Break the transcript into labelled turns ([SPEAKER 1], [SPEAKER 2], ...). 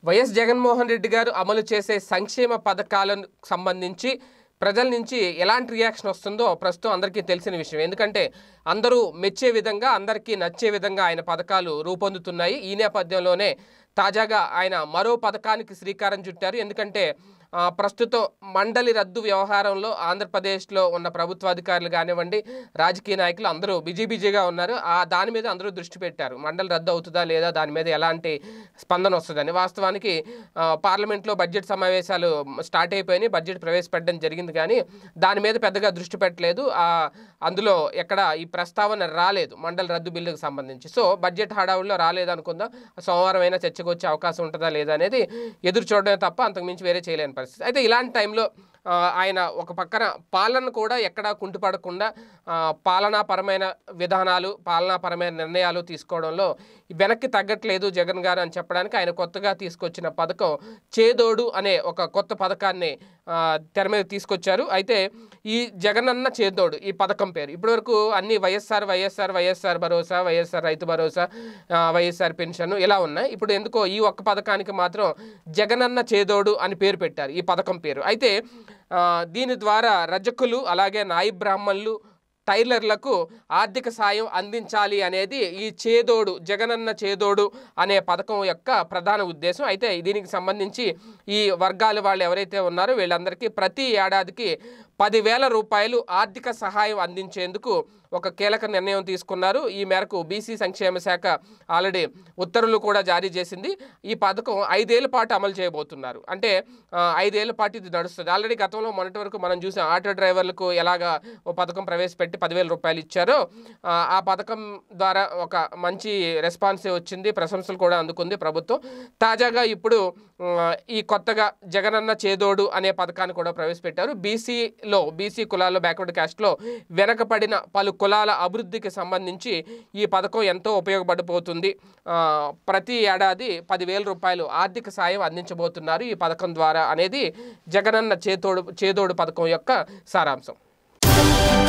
[SPEAKER 1] YS Jaganmohan Reddy గారు అమలు చేసే సంక్షేమ పథకాలకు సంబంధించి ప్రజల నుంచి ఎలాంటి రియాక్షన్ వస్తుందో ప్రస్తుతం అందరికీ తెలిసిన విషయం ఎందుకంటే అందరూ మెచ్చే విధంగా అందరికీ నచ్చే విధంగా ఆయన పథకాలు రూపొందుతున్నాయి ఈ నేపథ్యంలోనే తాజాగా ఆయన మరో పథకానికి శ్రీకారం చుట్టారు ఎందుకంటే ఆ, ప్రస్తుతం మండలి రద్దు వ్యవహారంలో ఆంధ్రప్రదేశ్లో ఉన్న ప్రభుత్వాధికారులు కానివ్వండి రాజకీయ నాయకులు అందరూ బిజీ బిజీగా ఉన్నారు ఆ దాని మీద అందరూ దృష్టి పెట్టారు మండలి రద్దు అవుతుందా లేదా దాని మీద ఎలాంటి స్పందన వస్తుందని వాస్తవానికి ఆ, పార్లమెంట్లో బడ్జెట్ సమావేశాలు స్టార్ట్ అయిపోయినాయి బడ్జెట్ ప్రవేశపెట్టడం జరిగింది కానీ దాని మీద పెద్దగా దృష్టి పెట్టలేదు ఆ, అందులో ఎక్కడ ఈ ప్రస్తావన రాలేదు మండలి రద్దు బిల్లుకు సంబంధించి సో బడ్జెట్ హడావుల్లో రాలేదు అనుకుందాం సోమవారం అయినా చర్చకు వచ్చే అవకాశం ఉంటుందా లేదా అనేది ఎదురు చూడడమే తప్ప అంతకుమించి వేరే చేయలేని పరిస్థితి అయితే ఇలాంటి టైంలో ఆ, ఆయన ఒక పక్కన పాలన కూడా ఎక్కడా కుంటుపడకుండా ఆ, పాలనాపరమైన విధానాలు పాలనాపరమైన నిర్ణయాలు తీసుకోవడంలో వెనక్కి తగ్గట్లేదు జగన్ గారు అని చెప్పడానికి ఆయన కొత్తగా తీసుకొచ్చిన పథకం చేదోడు అనే ఒక కొత్త పథకాన్ని ఆ, తెర మీద తీసుకొచ్చారు అయితే ఈ జగనన్న చేదోడు ఈ పథకం పేరు ఇప్పటివరకు అన్ని వైఎస్ఆర్ వైఎస్ఆర్ వైఎస్ఆర్ భరోసా వైఎస్ఆర్ రైతు భరోసా ఆ, వైఎస్ఆర్ పెన్షన్ ఇలా ఉన్నాయి ఇప్పుడు ఎందుకో ఈ ఒక్క పథకానికి మాత్రం జగనన్న చేదోడు అని పేరు పెట్టారు ఈ పథకం పేరు అయితే ఆ, దీని ద్వారా రజకులు అలాగే నాయి బ్రాహ్మణులు టైలర్లకు ఆర్థిక సాయం అందించాలి అనేది ఈ చేదోడు జగనన్న చేదోడు అనే పథకం యొక్క ప్రధాన ఉద్దేశం అయితే దీనికి సంబంధించి ఈ వర్గాల వాళ్ళు ఎవరైతే ఉన్నారో వీళ్ళందరికీ ప్రతి ఏడాదికి పదివేల రూపాయలు ఆర్థిక సహాయం అందించేందుకు ఒక కీలక నిర్ణయం తీసుకున్నారు ఈ మేరకు బీసీ సంక్షేమ శాఖ ఆల్రెడీ ఉత్తర్వులు కూడా జారీ చేసింది ఈ పథకం ఐదేళ్ల పాటు అమలు చేయబోతున్నారు అంటే ఆ, ఐదేళ్ల పాటు ఇది నడుస్తుంది ఆల్రెడీ గతంలో మొన్నటి వరకు మనం చూసాం ఆటో డ్రైవర్లకు ఎలాగా ఓ పథకం ప్రవేశపెట్టి పదివేల రూపాయలు ఇచ్చారో ఆ, ఆ పథకం ద్వారా ఒక మంచి రెస్పాన్స్ వచ్చింది ప్రశంసలు కూడా అందుకుంది ప్రభుత్వం తాజాగా ఇప్పుడు ఆ, ఈ కొత్తగా జగనన్న చేదోడు అనే పథకాన్ని కూడా ప్రవేశపెట్టారు బీసీలో బీసీ కులాల్లో బ్యాక్వర్డ్ క్యాస్ట్లో వెనకబడిన పలు కులాల అభివృద్ధికి సంబంధించి ఈ పథకం ఎంతో ఉపయోగపడిపోతుంది ఆ, ప్రతి ఏడాది పదివేల రూపాయలు ఆర్థిక సాయం అందించబోతున్నారు ఈ పథకం ద్వారా అనేది జగనన్న చేతోడు చేదోడు పథకం యొక్క సారాంశం